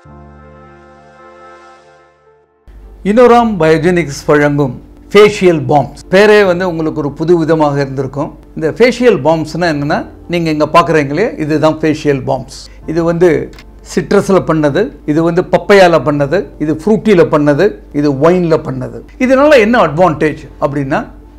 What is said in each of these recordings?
இனோராம் பயோஜெனிக்ஸ் வழங்கும் facial palms பேரே வந்து உங்களுக்கு ஒரு புது விதமாக இருந்திருக்கும் இந்த ஃபேஷியல் பாம்ஸ்னால் என்னென்னா நீங்கள் இங்கே பார்க்குறீங்களே இதுதான் ஃபேஷியல் பாம்ஸ் இது வந்து சிட்ரஸில் பண்ணது இது வந்து பப்பையால் பண்ணது இது ஃப்ரூட்டியில் பண்ணது இது ஒயினில் பண்ணது இதனால என்ன அட்வான்டேஜ் அப்படின்னா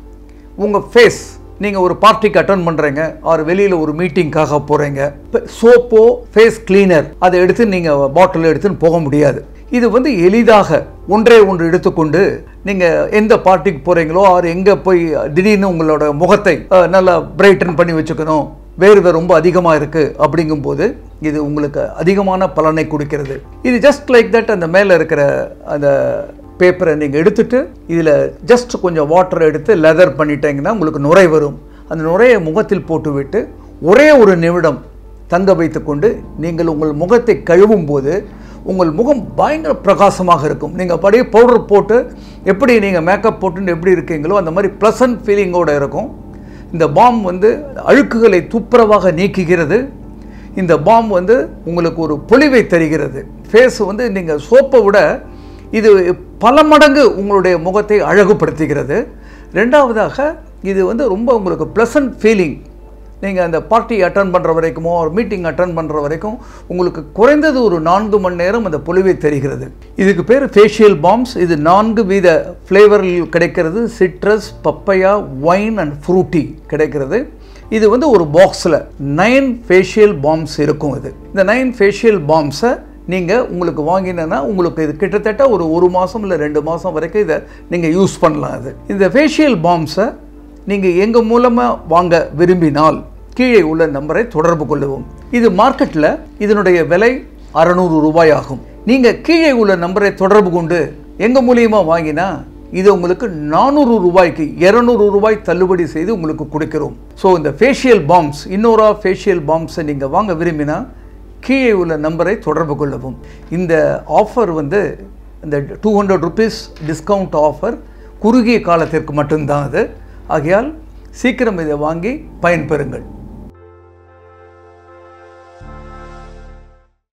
உங்கள் ஃபேஸ் நீங்கள் ஒரு பார்ட்டிக்கு அட்டன் பண்ணுறீங்க ஆர் வெளியில் ஒரு மீட்டிங்காக போகிறீங்க சோப்போ ஃபேஸ் கிளீனர் அதை எடுத்து நீங்கள் பாட்டில் எடுத்துன்னு போக முடியாது இது வந்து எளிதாக ஒன்றே ஒன்று எடுத்துக்கொண்டு நீங்கள் எந்த பார்ட்டிக்கு போகிறீங்களோ ஆர் எங்கே போய் திடீர்னு உங்களோட முகத்தை அஹ், நல்லா பிரைட்டன் பண்ணி வச்சுக்கணும் வேர்வை ரொம்ப அதிகமாக இருக்குது அப்படிங்கும்போது இது உங்களுக்கு அதிகமான பலனை கொடுக்கிறது இது ஜஸ்ட் லைக் தட் அந்த மேலே இருக்கிற அந்த பேப்பரை நீங்கள் எடுத்துட்டு இதில் ஜஸ்ட் கொஞ்சம் வாட்டர் எடுத்து லெதர் பண்ணிட்டீங்கன்னா உங்களுக்கு நுரை வரும் அந்த நுரையை முகத்தில் போட்டுவிட்டு ஒரே ஒரு நிமிடம் தங்க வைத்துக்கொண்டு நீங்கள் உங்கள் முகத்தை கழுவும் போது உங்கள் முகம் பயங்கர பிரகாசமாக இருக்கும் நீங்கள் அப்படியே பவுடர் போட்டு எப்படி நீங்கள் மேக்கப் போட்டுன்னு எப்படி இருக்கீங்களோ அந்த மாதிரி ப்ளசன்ட் ஃபீலிங்கோடு இருக்கும் இந்த பாம் வந்து அழுக்குகளை துப்புரவாக நீக்குகிறது இந்த பாம் வந்து உங்களுக்கு ஒரு பொலிவை தருகிறது ஃபேஸ் வந்து நீங்கள் சோப்பை விட இது பல மடங்கு உங்களுடைய முகத்தை அழகுபடுத்துகிறது ரெண்டாவதாக இது வந்து ரொம்ப உங்களுக்கு ப்ளசன்ட் ஃபீலிங் நீங்கள் அந்த பார்ட்டி அட்டன் பண்ணுற வரைக்குமோ ஒரு மீட்டிங் அட்டன் பண்ணுற வரைக்கும் உங்களுக்கு குறைந்தது ஒரு நான்கு மணி நேரம் அந்த பொலிவை தருகிறது இதுக்கு பேர் ஃபேஷியல் பாம்ஸ் இது நான்கு வீத ஃப்ளேவரில் கிடைக்கிறது citrus papaya wine and fruity கிடைக்கிறது இது வந்து ஒரு பாக்ஸில் நைன் ஃபேஷியல் பாம்ஸ் இருக்கும் இது இந்த நைன் ஃபேஷியல் பாம்ஸை நீங்கள் உங்களுக்கு வாங்கினேன்னா உங்களுக்கு இது கிட்டத்தட்ட ஒரு ஒரு மாதம் இல்லை ரெண்டு மாதம் வரைக்கும் இதை நீங்கள் யூஸ் பண்ணலாம் இது இந்த ஃபேஷியல் பாம்ஸை நீங்கள் எங்கள் மூலமாக வாங்க விரும்பினால் கீழே உள்ள நம்பரை தொடர்பு கொள்ளவும் இது மார்க்கெட்டில் இதனுடைய விலை அறநூறு ரூபாய் ஆகும் நீங்கள் கீழே உள்ள நம்பரை தொடர்பு கொண்டு எங்கள் மூலியமாக வாங்கினா இது உங்களுக்கு நானூறு ரூபாய்க்கு இரநூறு ரூபாய் தள்ளுபடி செய்து உங்களுக்கு கொடுக்கிறோம் ஸோ இந்த ஃபேஷியல் பாம்ஸ் இன்னொரு ஃபேஷியல் பாம்ஸை நீங்கள் வாங்க விரும்பினா கீழே உள்ள நம்பரை தொடர்பு கொள்ளவும் இந்த ஆஃபர் வந்து இந்த two hundred rupees discount offer குறுகிய காலத்திற்கு மட்டும்தான் அது ஆகையால் சீக்கிரம் இதை வாங்கி பயன்பெறுங்கள்